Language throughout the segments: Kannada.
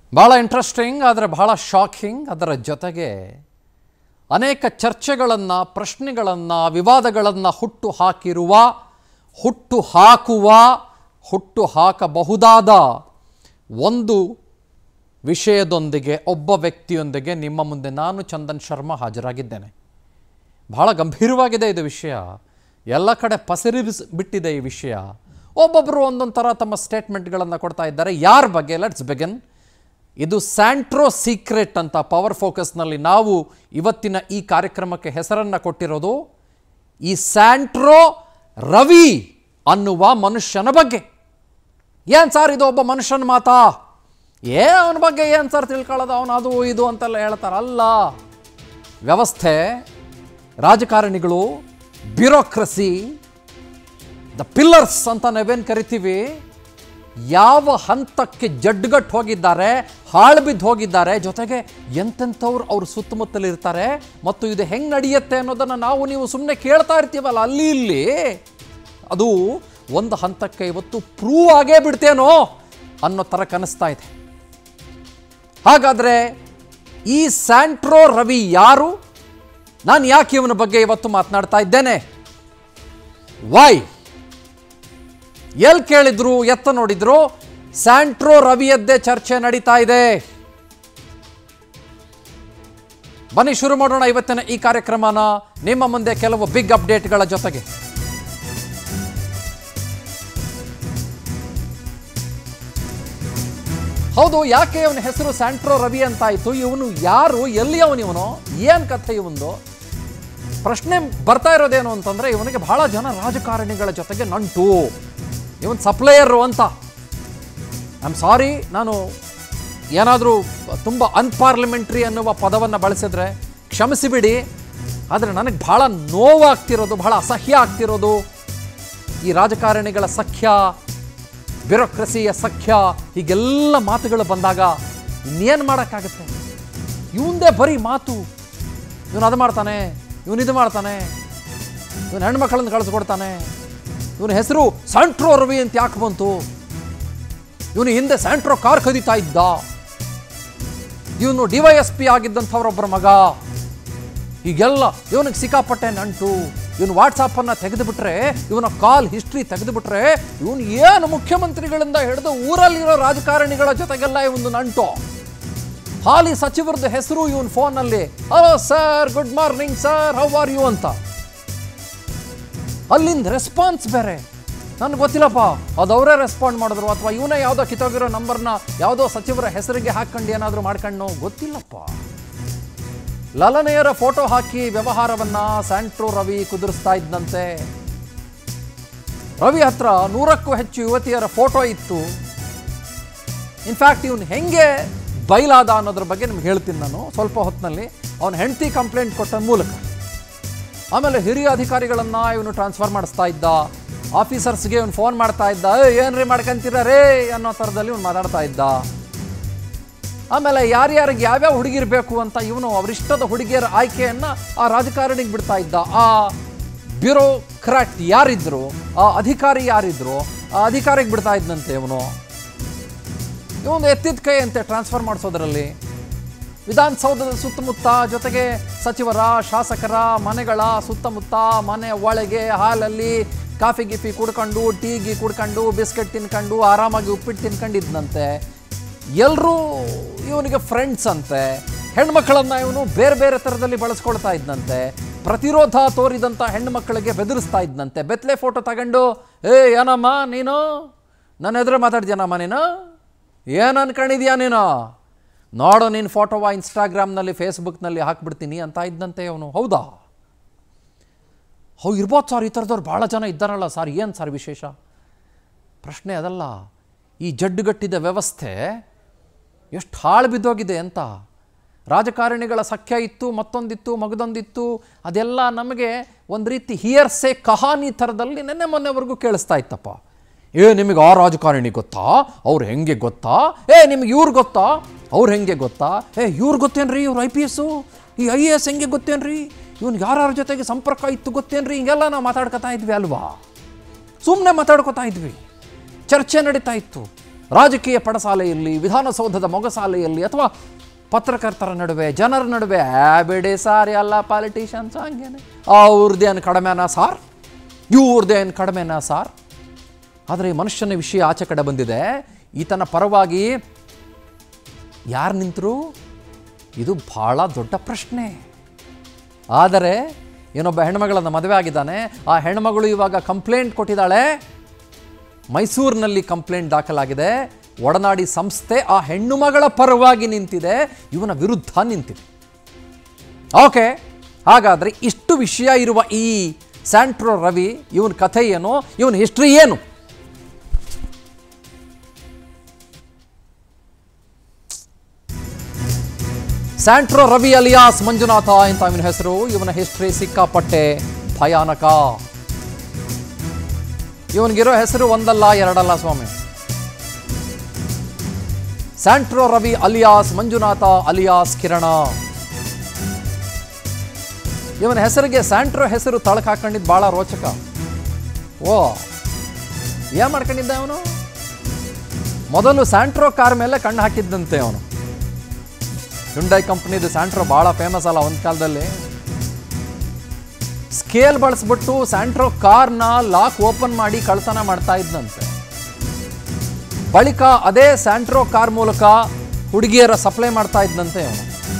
ಭಾಳ ಇಂಟ್ರೆಸ್ಟಿಂಗ್ ಆದರೆ ಬಹಳ ಶಾಕಿಂಗ್ ಅದರ ಜೊತೆಗೆ ಅನೇಕ ಚರ್ಚೆಗಳನ್ನು ಪ್ರಶ್ನೆಗಳನ್ನು ವಿವಾದಗಳನ್ನು ಹುಟ್ಟು ಹಾಕಿರುವ ಹುಟ್ಟು ಹಾಕುವ ಹುಟ್ಟು ಹಾಕಬಹುದಾದ ಒಂದು ವಿಷಯದೊಂದಿಗೆ ಒಬ್ಬ ವ್ಯಕ್ತಿಯೊಂದಿಗೆ ನಿಮ್ಮ ಮುಂದೆ ನಾನು ಚಂದನ್ ಶರ್ಮಾ ಹಾಜರಾಗಿದ್ದೇನೆ ಬಹಳ ಗಂಭೀರವಾಗಿದೆ ಇದು ವಿಷಯ ಎಲ್ಲ ಕಡೆ ಪಸರಿಸ್ ಬಿಟ್ಟಿದೆ ಈ ವಿಷಯ ಒಬ್ಬೊಬ್ಬರು ಒಂದೊಂದು ಥರ ತಮ್ಮ ಸ್ಟೇಟ್ಮೆಂಟ್ಗಳನ್ನು ಕೊಡ್ತಾ ಇದ್ದಾರೆ ಯಾರ ಬಗ್ಗೆ ಲೆಟ್ಸ್ ಬೆಗನ್ ಇದು ಸ್ಯಾಂಟ್ರೋ ಸೀಕ್ರೆಟ್ ಅಂತ ಪವರ್ ಫೋಕಸ್ನಲ್ಲಿ ನಾವು ಇವತ್ತಿನ ಈ ಕಾರ್ಯಕ್ರಮಕ್ಕೆ ಹೆಸರನ್ನು ಕೊಟ್ಟಿರೋದು ಈ ಸ್ಯಾಂಟ್ರೋ ರವಿ ಅನ್ನುವ ಮನುಷ್ಯನ ಬಗ್ಗೆ ಏನು ಸರ್ ಇದು ಒಬ್ಬ ಮನುಷ್ಯನ ಮಾತಾ ಏ ಅವನ ಬಗ್ಗೆ ಏನು ಸರ್ ತಿಳ್ಕೊಳ್ಳೋದು ಅವನು ಅದು ಇದು ಅಂತೆಲ್ಲ ಹೇಳ್ತಾರಲ್ಲ ವ್ಯವಸ್ಥೆ ರಾಜಕಾರಣಿಗಳು ಬ್ಯೂರೋಕ್ರಸಿ ದ ಪಿಲ್ಲರ್ಸ್ ಅಂತ ನಾವೇನು ಕರಿತೀವಿ ಯಾವ ಹಂತಕ್ಕೆ ಜಡ್ಗಟ್ಟು ಹೋಗಿದ್ದಾರೆ ಹಾಳು ಬಿದ್ದು ಹೋಗಿದ್ದಾರೆ ಜೊತೆಗೆ ಎಂತೆಂಥವ್ರು ಅವ್ರ ಸುತ್ತಮುತ್ತಲು ಇರ್ತಾರೆ ಮತ್ತು ಇದು ಹೆಂಗೆ ನಡೆಯುತ್ತೆ ಅನ್ನೋದನ್ನು ನಾವು ನೀವು ಸುಮ್ಮನೆ ಕೇಳ್ತಾ ಇರ್ತೀವಲ್ಲ ಅಲ್ಲಿ ಇಲ್ಲಿ ಅದು ಒಂದು ಹಂತಕ್ಕೆ ಇವತ್ತು ಪ್ರೂವ್ ಆಗೇ ಬಿಡ್ತೇನೋ ಅನ್ನೋ ಥರ ಕನಿಸ್ತಾ ಇದೆ ಹಾಗಾದರೆ ಈ ಸ್ಯಾಂಟ್ರೋ ರವಿ ಯಾರು ನಾನು ಯಾಕೆ ಇವನ ಬಗ್ಗೆ ಇವತ್ತು ಮಾತನಾಡ್ತಾ ಇದ್ದೇನೆ ವೈ ಎಲ್ಲಿ ಕೇಳಿದ್ರು ಎತ್ತ ನೋಡಿದ್ರು ಸ್ಯಾಂಟ್ರೋ ರವಿಯದ್ದೇ ಚರ್ಚೆ ನಡೀತಾ ಇದೆ ಬನ್ನಿ ಶುರು ಮಾಡೋಣ ಇವತ್ತಿನ ಈ ಕಾರ್ಯಕ್ರಮನ ನಿಮ್ಮ ಮುಂದೆ ಕೆಲವು ಬಿಗ್ ಅಪ್ಡೇಟ್ಗಳ ಜೊತೆಗೆ ಹೌದು ಯಾಕೆ ಇವನ ಹೆಸರು ಸ್ಯಾಂಟ್ರೋ ರವಿ ಅಂತ ಆಯ್ತು ಇವನು ಯಾರು ಎಲ್ಲಿ ಅವನು ಇವನು ಏನು ಕಥೆ ಇವನು ಪ್ರಶ್ನೆ ಬರ್ತಾ ಇರೋದೇನು ಅಂತಂದ್ರೆ ಇವನಿಗೆ ಬಹಳ ಜನ ರಾಜಕಾರಣಿಗಳ ಜೊತೆಗೆ ನಂಟು ಇವನ್ ಸಪ್ಲೈಯರು ಅಂತ ಐ ಆಮ್ ಸಾರಿ ನಾನು ಏನಾದರೂ ತುಂಬ ಅನ್ಪಾರ್ಲಿಮೆಂಟ್ರಿ ಅನ್ನುವ ಪದವನ್ನು ಬಳಸಿದ್ರೆ ಕ್ಷಮಿಸಿಬಿಡಿ ಆದರೆ ನನಗೆ ಬಹಳ ನೋವಾಗ್ತಿರೋದು ಬಹಳ ಅಸಹ್ಯ ಆಗ್ತಿರೋದು ಈ ರಾಜಕಾರಣಿಗಳ ಸಖ್ಯ ಬ್ಯೂರೋಕ್ರಸಿಯ ಸಖ್ಯ ಹೀಗೆಲ್ಲ ಮಾತುಗಳು ಬಂದಾಗ ಇನ್ನೇನು ಮಾಡೋಕ್ಕಾಗತ್ತೆ ಇವಂದೇ ಬರೀ ಮಾತು ಇವನು ಅದು ಮಾಡ್ತಾನೆ ಇವನು ಇದು ಮಾಡ್ತಾನೆ ಇವನು ಹೆಣ್ಮಕ್ಳನ್ನ ಕಳಿಸ್ಕೊಡ್ತಾನೆ ಇವನ ಹೆಸರು ಸ್ಯಾಂಟ್ರೋ ರವಿ ಅಂತ ಯಾಕೆ ಬಂತು ಇವನು ಹಿಂದೆ ಸ್ಯಾಂಟ್ರೋ ಕಾರ್ ಖರೀತಾ ಇದ್ದ ಇವನು ಡಿ ವೈ ಎಸ್ ಪಿ ಆಗಿದ್ದಂಥವ್ರೊಬ್ಬರ ಮಗ ಹೀಗೆಲ್ಲ ಇವನಿಗೆ ಸಿಕ್ಕಾಪಟ್ಟೆ ನಂಟು ಇವನು ವಾಟ್ಸಪ್ಪನ್ನು ತೆಗೆದುಬಿಟ್ರೆ ಇವನ ಕಾಲ್ ಹಿಸ್ಟ್ರಿ ತೆಗೆದುಬಿಟ್ರೆ ಇವನು ಏನು ಮುಖ್ಯಮಂತ್ರಿಗಳಿಂದ ಹಿಡಿದು ಊರಲ್ಲಿರೋ ರಾಜಕಾರಣಿಗಳ ಜೊತೆಗೆಲ್ಲ ಇವನು ನಂಟು ಹಾಲಿ ಸಚಿವರದ್ದು ಹೆಸರು ಇವನ್ ಫೋನಲ್ಲಿ hello sir good morning sir how are you ಅಂತ ಅಲ್ಲಿಂದ ರೆಸ್ಪಾನ್ಸ್ ಬೇರೆ ನನಗೆ ಗೊತ್ತಿಲ್ಲಪ್ಪ ಅದು ಅವರೇ ರೆಸ್ಪಾಂಡ್ ಮಾಡಿದ್ರು ಅಥವಾ ಇವನೇ ಯಾವುದೋ ಕಿತ್ತೋಗಿರೋ ನಂಬರ್ನ ಯಾವುದೋ ಸಚಿವರ ಹೆಸರಿಗೆ ಹಾಕೊಂಡು ಏನಾದರೂ ಮಾಡ್ಕೊಂಡು ಗೊತ್ತಿಲ್ಲಪ್ಪ ಲಲನೆಯರ ಫೋಟೋ ಹಾಕಿ ವ್ಯವಹಾರವನ್ನ ಸ್ಯಾಂಟ್ರೋ ರವಿ ಕುದುರಿಸ್ತಾ ಇದ್ದಂತೆ ರವಿ ಹತ್ರ ನೂರಕ್ಕೂ ಹೆಚ್ಚು ಯುವತಿಯರ ಫೋಟೋ ಇತ್ತು ಇನ್ಫ್ಯಾಕ್ಟ್ ಇವನು ಹೆಂಗೆ ಬೈಲಾದ ಅನ್ನೋದ್ರ ಬಗ್ಗೆ ನಿಮ್ಗೆ ಹೇಳ್ತೀನಿ ನಾನು ಸ್ವಲ್ಪ ಹೊತ್ತಿನಲ್ಲಿ ಅವನ ಹೆಂಡತಿ ಕಂಪ್ಲೇಂಟ್ ಕೊಟ್ಟ ಮೂಲಕ ಆಮೇಲೆ ಹಿರಿಯ ಅಧಿಕಾರಿಗಳನ್ನು ಇವನು ಟ್ರಾನ್ಸ್ಫರ್ ಮಾಡಿಸ್ತಾ ಇದ್ದ ಆಫೀಸರ್ಸ್ಗೆ ಇವನು ಫೋನ್ ಮಾಡ್ತಾ ಇದ್ದ "ಏ, ಏನ್ರಿ ಮಾಡ್ಕೊಂತೀರ ರೇ ಅನ್ನೋ ಥರದಲ್ಲಿ ಇವನು ಮಾತಾಡ್ತಾ ಇದ್ದ ಆಮೇಲೆ ಯಾರ್ಯಾರಿಗೆ ಯಾವ್ಯಾವ ಹುಡುಗಿರ್ ಬೇಕು ಅಂತ ಇವನು ಅವರಿಷ್ಟದ ಹುಡುಗಿಯರ ಆಯ್ಕೆಯನ್ನು ಆ ರಾಜಕಾರಣಿಗೆ ಬಿಡ್ತಾ ಇದ್ದ ಆ ಬ್ಯೂರೋಕ್ರಾಟ್ ಯಾರಿದ್ರು ಆ ಅಧಿಕಾರಿ ಯಾರಿದ್ರು ಆ ಅಧಿಕಾರಿಗೆ ಬಿಡ್ತಾ ಇದ್ದಂತೆ ಇವನು ಇವನು ಎತ್ತಿದ ಕೈ ಅಂತೆ ಟ್ರಾನ್ಸ್ಫರ್ ಮಾಡಿಸೋದ್ರಲ್ಲಿ ವಿಧಾನಸೌಧದ ಸುತ್ತಮುತ್ತ ಜೊತೆಗೆ ಸಚಿವರ ಶಾಸಕರ ಮನೆಗಳ ಸುತ್ತಮುತ್ತ ಮನೆ ಒಳಗೆ ಹಾಲಲ್ಲಿ ಕಾಫಿ ಗಿಫಿ ಕುಡ್ಕೊಂಡು ಟೀ ಗಿ ಕುಡ್ಕೊಂಡು ಬಿಸ್ಕೆಟ್ ತಿನ್ಕೊಂಡು ಆರಾಮಾಗಿ ಉಪ್ಪಿಟ್ಟು ತಿನ್ಕೊಂಡಿದ್ನಂತೆ ಎಲ್ಲರೂ ಇವನಿಗೆ ಫ್ರೆಂಡ್ಸ್ ಅಂತೆ ಹೆಣ್ಮಕ್ಕಳನ್ನು ಇವನು ಬೇರೆ ಬೇರೆ ಥರದಲ್ಲಿ ಬಳಸ್ಕೊಳ್ತಾ ಇದ್ದಂತೆ ಪ್ರತಿರೋಧ ತೋರಿದಂಥ ಹೆಣ್ಮಕ್ಕಳಿಗೆ ಬೆದರಿಸ್ತಾ ಇದ್ದಂತೆ ಬೆತ್ತಲೆ ಫೋಟೋ ತಗೊಂಡು ಏ ಏನಮ್ಮ ನೀನು ನನ್ನ ಎದುರು ಮಾತಾಡ್ತೀಯನಮ್ಮ ನೀನು ಏನು ಅನ್ಕೊಂಡಿದ್ಯಾ ನೀನು ನೋಡು ನಿನ್ನ ಫೋಟೋವ ಇನ್ಸ್ಟಾಗ್ರಾಮ್ನಲ್ಲಿ ಫೇಸ್ಬುಕ್ನಲ್ಲಿ ಹಾಕ್ಬಿಡ್ತೀನಿ ಅಂತ ಇದ್ದಂತೆ ಅವನು ಹೌದಾ ಹೌ ಇರ್ಬೋದು ಸರ್ ಈ ಥರದವ್ರು ಭಾಳ ಜನ ಇದ್ದಾರಲ್ಲ ಸರ್ ಏನು ಸರ್ ವಿಶೇಷ ಪ್ರಶ್ನೆ ಅದಲ್ಲ ಈ ಜಡ್ಡುಗಟ್ಟಿದ ವ್ಯವಸ್ಥೆ ಎಷ್ಟು ಹಾಳು ಬಿದ್ದೋಗಿದೆ ಅಂತ ರಾಜಕಾರಣಿಗಳ ಸಖ್ಯ ಇತ್ತು ಮತ್ತೊಂದಿತ್ತು ಮಗದೊಂದಿತ್ತು ಅದೆಲ್ಲ ನಮಗೆ ಒಂದು ರೀತಿ ಹಿಯರ್ಸೆ ಕಹಾನಿ ಥರದಲ್ಲಿ ನೆನ್ನೆ ಮೊನ್ನೆವರೆಗೂ ಕೇಳಿಸ್ತಾ ಇತ್ತಪ್ಪ ಏ ನಿಮಗೆ ಆ ರಾಜಕಾರಣಿ ಗೊತ್ತಾ ಅವ್ರು ಹೆಂಗೆ ಗೊತ್ತಾ ಏ ನಿಮಗೆ ಇವ್ರು ಗೊತ್ತಾ ಅವ್ರು ಹೆಂಗೆ ಗೊತ್ತಾ ಏ ಇವ್ರು ಗೊತ್ತೇನ್ರಿ ಇವ್ರು ಐ ಪಿ ಎಸ್ಸು ಈ ಐ ಎ ಎಸ್ ಹೆಂಗೆ ಗೊತ್ತೇನ್ರಿ ಇವ್ನಿಗೆ ಯಾರ್ಯಾರ ಜೊತೆಗೆ ಸಂಪರ್ಕ ಇತ್ತು ಗೊತ್ತೇನ್ರಿ ಹಿಂಗೆಲ್ಲ ನಾವು ಮಾತಾಡ್ಕೊತಾ ಇದ್ವಿ ಅಲ್ವಾ ಸುಮ್ಮನೆ ಮಾತಾಡ್ಕೊತಾ ಇದ್ವಿ ಚರ್ಚೆ ನಡೀತಾ ಇತ್ತು ರಾಜಕೀಯ ಪಡಸಾಲೆಯಲ್ಲಿ ವಿಧಾನಸೌಧದ ಮೊಗಸಾಲೆಯಲ್ಲಿ ಅಥವಾ ಪತ್ರಕರ್ತರ ನಡುವೆ ಜನರ ನಡುವೆ ಆ ಬಿಡಿ ಸಾರ್ ಎಲ್ಲ ಪಾಲಿಟಿಷಿಯನ್ಸ್ ಹಂಗೇನೆ ಅವ್ರದ್ದೇನು ಕಡಿಮೆನಾ ಸಾರ್ ಇವ್ರದ್ದೇನು ಕಡಿಮೆನಾ ಸಾರ್ ಆದರೆ ಈ ಮನುಷ್ಯನ ವಿಷಯ ಆಚೆ ಕಡೆ ಬಂದಿದೆ ಈತನ ಪರವಾಗಿ ಯಾರು ನಿಂತರು ಇದು ಬಹಳ ದೊಡ್ಡ ಪ್ರಶ್ನೆ ಆದರೆ ಏನೊಬ್ಬ ಹೆಣ್ಮಗಳನ್ನು ಮದುವೆ ಆಗಿದ್ದಾನೆ ಆ ಹೆಣ್ಮಗಳು ಇವಾಗ ಕಂಪ್ಲೇಂಟ್ ಕೊಟ್ಟಿದ್ದಾಳೆ ಮೈಸೂರಿನಲ್ಲಿ ಕಂಪ್ಲೇಂಟ್ ದಾಖಲಾಗಿದೆ ಒಡನಾಡಿ ಸಂಸ್ಥೆ ಆ ಹೆಣ್ಣು ಮಗಳ ಪರವಾಗಿ ನಿಂತಿದೆ ಇವನ ವಿರುದ್ಧ ನಿಂತಿದೆ ಓಕೆ ಹಾಗಾದರೆ ಇಷ್ಟು ವಿಷಯ ಇರುವ ಈ ಸ್ಯಾಂಟ್ರೋ ರವಿ ಇವನ ಕಥೆ ಏನು ಇವನ ಹಿಸ್ಟ್ರಿ ಏನು ಸ್ಯಾಂಟ್ರೋ ರವಿ ಅಲಿಯಾಸ್ ಮಂಜುನಾಥ ಅಂತ ಇವನ ಹೆಸರು ಇವನ ಹಿಸ್ಟ್ರಿ ಸಿಕ್ಕಾಪಟ್ಟೆ ಭಯಾನಕ ಇವನಿಗಿರೋ ಹೆಸರು ಒಂದಲ್ಲ ಎರಡಲ್ಲ ಸ್ವಾಮಿ Santro Ravi alias Manjunatha alias Kirana ಇವನ ಹೆಸರಿಗೆ ಸ್ಯಾಂಟ್ರೋ ಹೆಸರು ತಳಕ್ ಹಾಕೊಂಡಿದ್ದು ಬಹಳ ರೋಚಕ ಓ ಏನ್ ಮಾಡ್ಕೊಂಡಿದ್ದ ಅವನು ಮೊದಲು ಸ್ಯಾಂಟ್ರೋ ಕಾರ್ ಮೇಲೆ ಕಣ್ಣು ಹಾಕಿದ್ದಂತೆ ಅವನು ಹುಂಡೈ ಕಂಪ್ನಿದು ಸ್ಯಾಂಟ್ರೋ ಭಾಳ ಫೇಮಸ್ ಅಲ್ಲ ಒಂದು ಕಾಲದಲ್ಲಿ ಸ್ಕೇಲ್ ಬಳಸ್ಬಿಟ್ಟು ಸ್ಯಾಂಟ್ರೋ ಕಾರ್ನ ಲಾಕ್ ಓಪನ್ ಮಾಡಿ ಕಳ್ತನ ಮಾಡ್ತಾ ಇದ್ದಂತೆ ಬಳಿಕ ಅದೇ ಸ್ಯಾಂಟ್ರೋ ಕಾರ್ ಮೂಲಕ ಹುಡುಗಿಯರ ಸಪ್ಲೈ ಮಾಡ್ತಾ ಇದ್ದಂತೆ ಅವನು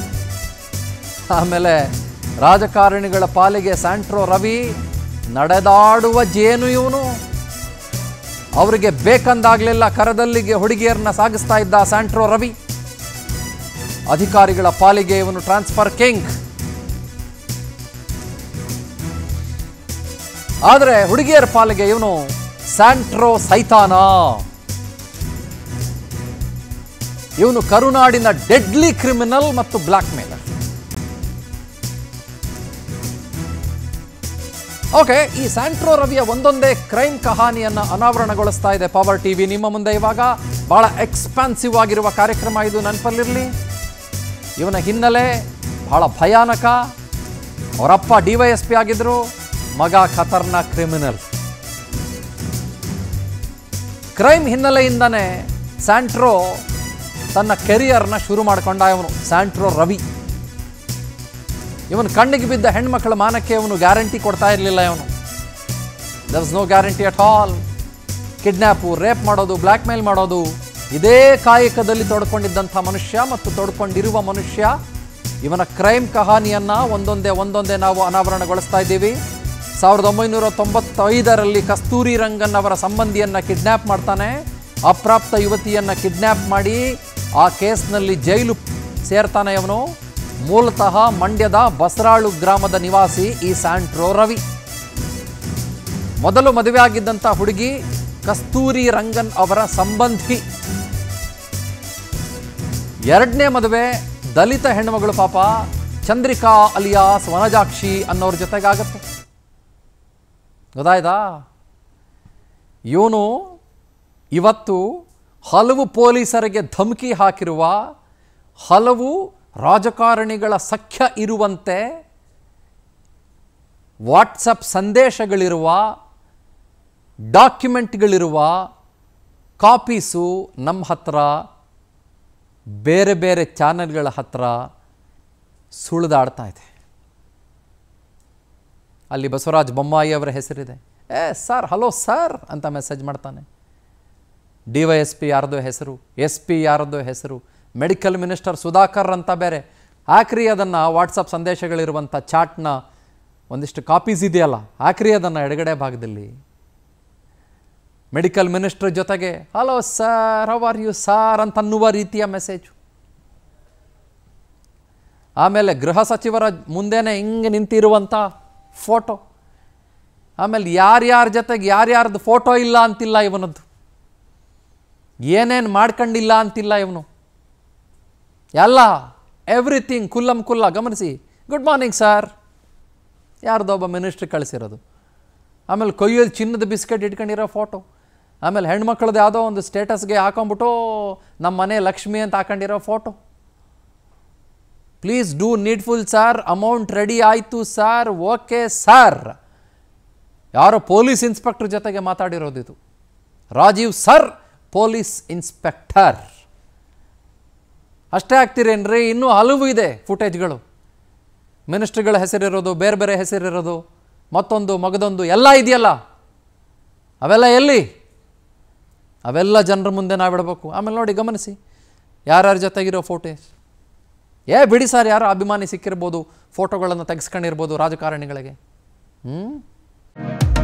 ಆಮೇಲೆ ರಾಜಕಾರಣಿಗಳ ಪಾಲಿಗೆ ಸ್ಯಾಂಟ್ರೋ ರವಿ ನಡೆದಾಡುವ ಜೇನು ಇವನು ಅವರಿಗೆ ಬೇಕಂದಾಗ್ಲಿಲ್ಲ ಕರದಲ್ಲಿಗೆ ಹುಡುಗಿಯರನ್ನ ಸಾಗಿಸ್ತಾ ಇದ್ದ ಸ್ಯಾಂಟ್ರೋ ರವಿ ಅಧಿಕಾರಿಗಳ ಪಾಲಿಗೆ ಇವನು ಟ್ರಾನ್ಸ್ಫರ್ ಕಿಂಗ್ ಆದರೆ ಹುಡುಗಿಯರ ಪಾಲಿಗೆ ಇವನು ಸ್ಯಾಂಟ್ರೋ ಸೈತಾನ ಇವನು ಕರುನಾಡಿನ ಡೆಡ್ಲಿ ಕ್ರಿಮಿನಲ್ ಮತ್ತು ಬ್ಲಾಕ್ ಮೇಲರ್ ಓಕೆ ಈ ಸ್ಯಾಂಟ್ರೋ ರವಿಯ ಒಂದೊಂದೇ ಕ್ರೈಮ್ ಕಹಾನಿಯನ್ನ ಅನಾವರಣಗೊಳಿಸ್ತಾ ಇದೆ ಪವರ್ ಟಿವಿ ನಿಮ್ಮ ಮುಂದೆ ಇವಾಗ ಬಹಳ ಎಕ್ಸ್ಪಾನ್ಸಿವ್ ಆಗಿರುವ ಕಾರ್ಯಕ್ರಮ ಇದು ನೆನಪಲ್ಲಿರಲಿ ಇವನ ಹಿನ್ನೆಲೆ ಬಹಳ ಭಯಾನಕ ಅವರಪ್ಪ ಡಿ ವೈ ಎಸ್ ಪಿ ಆಗಿದ್ರು ಮಗ ಖತರ್ನಾಕ್ ಕ್ರಿಮಿನಲ್ ಕ್ರೈಮ್ ಹಿನ್ನೆಲೆಯಿಂದನೇ ಸ್ಯಾಂಟ್ರೋ ತನ್ನ ಕೆರಿಯರ್ನ ಶುರು ಮಾಡಿಕೊಂಡ ಇವನು ಸ್ಯಾಂಟ್ರೋ ರವಿ ಇವನು ಕಣ್ಣಿಗೆ ಬಿದ್ದ ಹೆಣ್ಮಕ್ಳ ಮಾನಕ್ಕೆ ಇವನು ಗ್ಯಾರಂಟಿ ಕೊಡ್ತಾ ಇರಲಿಲ್ಲ ಇವನು there is no guarantee at all kidnap rape ಮಾಡೋದು ಬ್ಲ್ಯಾಕ್ ಮೇಲ್ ಮಾಡೋದು ಇದೇ ಕಾಯಕದಲ್ಲಿ ತೊಡ್ಕೊಂಡಿದ್ದಂಥ ಮನುಷ್ಯ ಮತ್ತು ತೊಡ್ಕೊಂಡಿರುವ ಮನುಷ್ಯ ಇವನ ಕ್ರೈಮ್ ಕಹಾನಿಯನ್ನ ಒಂದೊಂದೇ ಒಂದೊಂದೇ ನಾವು ಅನಾವರಣಗೊಳಿಸ್ತಾ ಇದ್ದೀವಿ ಸಾವಿರದ ಒಂಬೈನೂರ ತೊಂಬತ್ತೈದರಲ್ಲಿ ಕಸ್ತೂರಿ ರಂಗನ್ ಅವರ ಸಂಬಂಧಿಯನ್ನ ಕಿಡ್ನ್ಯಾಪ್ ಮಾಡ್ತಾನೆ ಅಪ್ರಾಪ್ತ ಯುವತಿಯನ್ನ ಕಿಡ್ನ್ಯಾಪ್ ಮಾಡಿ ಆ ಕೇಸ್ನಲ್ಲಿ ಜೈಲು ಸೇರ್ತಾನೆ ಅವನು ಮೂಲತಃ ಮಂಡ್ಯದ ಬಸರಾಳು ಗ್ರಾಮದ ನಿವಾಸಿ ಈ ಸ್ಯಾಂಟ್ರೋ ರವಿ ಮೊದಲು ಮದುವೆ ಆಗಿದ್ದಂಥ ಹುಡುಗಿ ಕಸ್ತೂರಿ ರಂಗನ್ ಅವರ ಸಂಬಂಧಿ ಎರಡನೇ ಮದುವೆ ದಲಿತ ಹೆಣ್ಣುಮಗಳು ಪಾಪ ಚಂದ್ರಿಕಾ ಅಲಿಯಾಸ್ ವನಜಾಕ್ಷಿ ಅನ್ನೋರ ಜೊತೆಗಾಗತ್ತೆ ಗೊತ್ತಾಯ್ತಾ ಇವನು ಇವತ್ತು ಹಲವು ಪೊಲೀಸರಿಗೆ ಧಮಕಿ ಹಾಕಿರುವ ಹಲವು ರಾಜಕಾರಣಿಗಳ ಸಖ್ಯ ಇರುವಂತೆ ವಾಟ್ಸಪ್ ಸಂದೇಶಗಳಿರುವ ಡಾಕ್ಯುಮೆಂಟ್ಗಳಿರುವ ಕಾಪೀಸು ನಮ್ಮ ಹತ್ರ ಬೇರೆ ಬೇರೆ ಚಾನೆಲ್ಗಳ ಹತ್ರ ಸುಳಿದಾಡ್ತಾ ಇದೆ ಅಲ್ಲಿ ಬಸವರಾಜ ಬೊಮ್ಮಾಯಿ ಅವರ ಹೆಸರಿದೆ ಏ ಸರ್ ಹಲೋ ಸರ್ ಅಂತ ಮೆಸೇಜ್ ಮಾಡ್ತಾನೆ ಡಿ ವೈ ಎಸ್ ಪಿ ಯಾರ್ದೋ ಹೆಸರು ಎಸ್ ಪಿ ಯಾರದೋ ಹೆಸರು ಮೆಡಿಕಲ್ ಮಿನಿಸ್ಟರ್ ಸುಧಾಕರ್ ಅಂತ ಬೇರೆ ಹಾಕ್ರಿ ಅದನ್ನು ವಾಟ್ಸಪ್ ಸಂದೇಶಗಳಿರುವಂಥ ಚಾಟ್ನ ಒಂದಿಷ್ಟು ಕಾಪೀಸ್ ಇದೆಯಲ್ಲ ಹಾಕ್ರಿ ಅದನ್ನು ಎಡಗಡೆ ಭಾಗದಲ್ಲಿ ಮೆಡಿಕಲ್ ಮಿನಿಸ್ಟರ್ ಜೊತೆಗೆ hello sir how are you sir ಅಂತ ಅನ್ನುವ ರೀತಿಯ ಮೆಸೇಜು ಆಮೇಲೆ ಗೃಹ ಸಚಿವರ ಮುಂದೆನೇ ಹಿಂಗೆ ನಿಂತಿರುವಂಥ ಫೋಟೋ ಆಮೇಲೆ ಯಾರ್ಯಾರ ಜೊತೆಗೆ ಯಾರ್ಯಾರ್ದು ಫೋಟೋ ಇಲ್ಲ ಅಂತಿಲ್ಲ ಇವನದ್ದು ಏನೇನು ಮಾಡ್ಕೊಂಡಿಲ್ಲ ಅಂತಿಲ್ಲ ಇವನು ಎಲ್ಲ ಎವ್ರಿಥಿಂಗ್ ಕುಲ್ಲಂ ಕುಲ್ಲ ಗಮನಿಸಿ ಗುಡ್ ಮಾರ್ನಿಂಗ್ ಸರ್ ಯಾರ್ದೋ ಒಬ್ಬ ಮಿನಿಸ್ಟ್ರಿ ಕಳಿಸಿರೋದು ಆಮೇಲೆ ಕೊಯ್ಯೋದು ಚಿನ್ನದ ಬಿಸ್ಕೆಟ್ ಇಟ್ಕೊಂಡಿರೋ ಫೋಟೋ ಆಮೇಲೆ ಹೆಣ್ಮಕ್ಳದ್ದು ಯಾವುದೋ ಒಂದು ಸ್ಟೇಟಸ್ಗೆ ಹಾಕೊಂಬಿಟ್ಟು ನಮ್ಮ ಮನೆ ಲಕ್ಷ್ಮಿ ಅಂತ ಹಾಕೊಂಡಿರೋ photo please do needful sir amount ready ಆಯಿತು ಸರ್ ಓಕೆ ಸರ್ ಯಾರೋ ಪೊಲೀಸ್ ಇನ್ಸ್ಪೆಕ್ಟರ್ ಜೊತೆಗೆ ಮಾತಾಡಿರೋದು ಇದು ರಾಜೀವ್ ಸರ್ ಪೊಲೀಸ್ ಇನ್ಸ್ಪೆಕ್ಟರ್ ಅಷ್ಟೇ ಆಗ್ತೀರೇನ್ರಿ ಇನ್ನೂ ಹಲವು ಇದೆ ಫುಟೇಜ್ಗಳು ಮಿನಿಸ್ಟ್ರಿಗಳ ಹೆಸರಿರೋದು ಬೇರೆ ಬೇರೆ ಹೆಸರಿರೋದು ಮತ್ತೊಂದು ಮಗದೊಂದು ಎಲ್ಲ ಇದೆಯಲ್ಲ ಅವೆಲ್ಲ ಎಲ್ಲಿ ಅವೆಲ್ಲ ಜನರ ಮುಂದೆ ನಾವಿಡಬೇಕು ಆಮೇಲೆ ನೋಡಿ ಗಮನಿಸಿ ಯಾರ್ಯಾರ ಜೊತೆಗಿರೋ ಫೋಟೋಸ್ ಏ ಬಿಡಿ ಸರ್ ಯಾರೋ ಅಭಿಮಾನಿ ಸಿಕ್ಕಿರ್ಬೋದು ಫೋಟೋಗಳನ್ನು ತೆಗೆಸ್ಕೊಂಡಿರ್ಬೋದು ರಾಜಕಾರಣಿಗಳಿಗೆ ಹ್ಞೂ